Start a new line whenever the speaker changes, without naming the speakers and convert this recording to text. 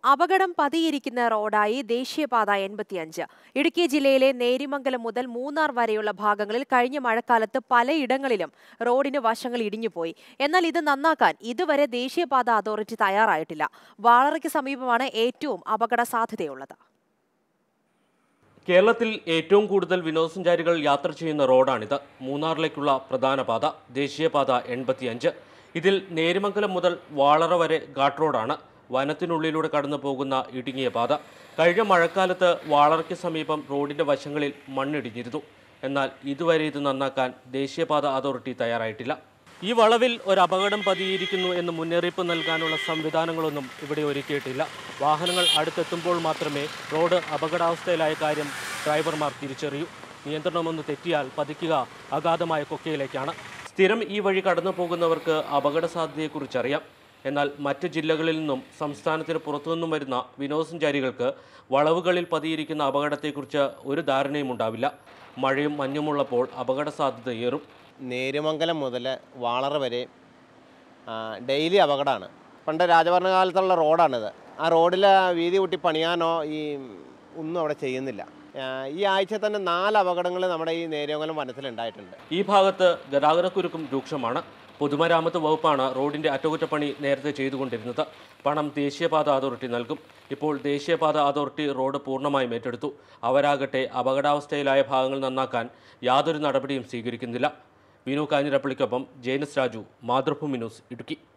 അപകടം പതിയിരിക്കുന്ന റോഡായി ദേശീയപാത എൺപത്തിയഞ്ച് ഇടുക്കി ജില്ലയിലെ നേരിമംഗലം മുതൽ മൂന്നാർ വരെയുള്ള ഭാഗങ്ങളിൽ കഴിഞ്ഞ മഴക്കാലത്ത് പലയിടങ്ങളിലും റോഡിന് വശങ്ങൾ ഇടിഞ്ഞുപോയി എന്നാൽ ഇത് നന്നാക്കാൻ ഇതുവരെ ദേശീയപാത അതോറിറ്റി തയ്യാറായിട്ടില്ല വാളറയ്ക്ക് സമീപമാണ് ഏറ്റവും അപകട സാധ്യതയുള്ളത്
കേരളത്തിൽ ഏറ്റവും കൂടുതൽ വിനോദസഞ്ചാരികൾ യാത്ര ചെയ്യുന്ന റോഡാണിത് മൂന്നാറിലേക്കുള്ള പ്രധാന പാത ദേശീയപാത എൺപത്തിയഞ്ച് ഇതിൽ നേരിമംഗലം മുതൽ വാളറ വരെ ഘാട്ട് റോഡാണ് വനത്തിനുള്ളിലൂടെ കടന്നു പോകുന്ന ഇടുങ്ങിയ പാത കഴിഞ്ഞ മഴക്കാലത്ത് വാളറയ്ക്ക് സമീപം റോഡിന്റെ വശങ്ങളിൽ മണ്ണിടിഞ്ഞിരുന്നു എന്നാൽ ഇതുവരെ ഇത് നന്നാക്കാൻ ദേശീയപാത അതോറിറ്റി തയ്യാറായിട്ടില്ല ഈ വളവിൽ ഒരു അപകടം പതിയിരിക്കുന്നു എന്ന് മുന്നറിയിപ്പ് നൽകാനുള്ള സംവിധാനങ്ങളൊന്നും ഇവിടെ ഒരുക്കിയിട്ടില്ല വാഹനങ്ങൾ അടുത്തെത്തുമ്പോൾ മാത്രമേ റോഡ് അപകടാവസ്ഥയിലായ കാര്യം ഡ്രൈവർമാർ തിരിച്ചറിയൂ നിയന്ത്രണമൊന്ന് തെറ്റിയാൽ പതിക്കുക അഗാധമായ കൊക്കയിലേക്കാണ് സ്ഥിരം ഈ വഴി കടന്നു പോകുന്നവർക്ക് അപകട സാധ്യതയെക്കുറിച്ചറിയാം എന്നാൽ മറ്റ് ജില്ലകളിൽ നിന്നും സംസ്ഥാനത്തിന് പുറത്തുനിന്നും വരുന്ന വിനോദസഞ്ചാരികൾക്ക് വളവുകളിൽ പതിയിരിക്കുന്ന അപകടത്തെക്കുറിച്ച് ഒരു ധാരണയും ഉണ്ടാവില്ല മഴയും മഞ്ഞുമുള്ളപ്പോൾ അപകട സാധ്യത ഏറും
നേരുമംഗലം മുതൽ വാളറ വരെ ആ, ഡെയിലി അപകടമാണ് പണ്ട് രാജഭരണകാലത്തുള്ള റോഡാണിത് ആ റോഡിൽ വീതി കൂട്ടി പണിയാനോ ഈ ഒന്നും അവിടെ ചെയ്യുന്നില്ല ആ, ഈ ആഴ്ച തന്നെ നാല് അപകടങ്ങൾ നമ്മുടെ ഈ നേര്യമംഗലം വനത്തിലുണ്ടായിട്ടുണ്ട്
ഈ ഭാഗത്ത് ഗതാഗതക്കുരുക്കും രൂക്ഷമാണ് പൊതുമരാമത്ത് വകുപ്പാണ് റോഡിന്റെ അറ്റകുറ്റപ്പണി നേരത്തെ ചെയ്തുകൊണ്ടിരുന്നത് പണം ദേശീയപാത അതോറിറ്റി നൽകും ഇപ്പോൾ ദേശീയപാത അതോറിറ്റി റോഡ് പൂർണ്ണമായും ഏറ്റെടുത്തു അവരാകട്ടെ അപകടാവസ്ഥയിലായ ഭാഗങ്ങൾ നന്നാക്കാൻ യാതൊരു നടപടിയും സ്വീകരിക്കുന്നില്ല വിനു കാഞ്ഞിരപ്പള്ളിക്കൊപ്പം ജെയിനസ് രാജു മാതൃഭൂമി ന്യൂസ് ഇടുക്കി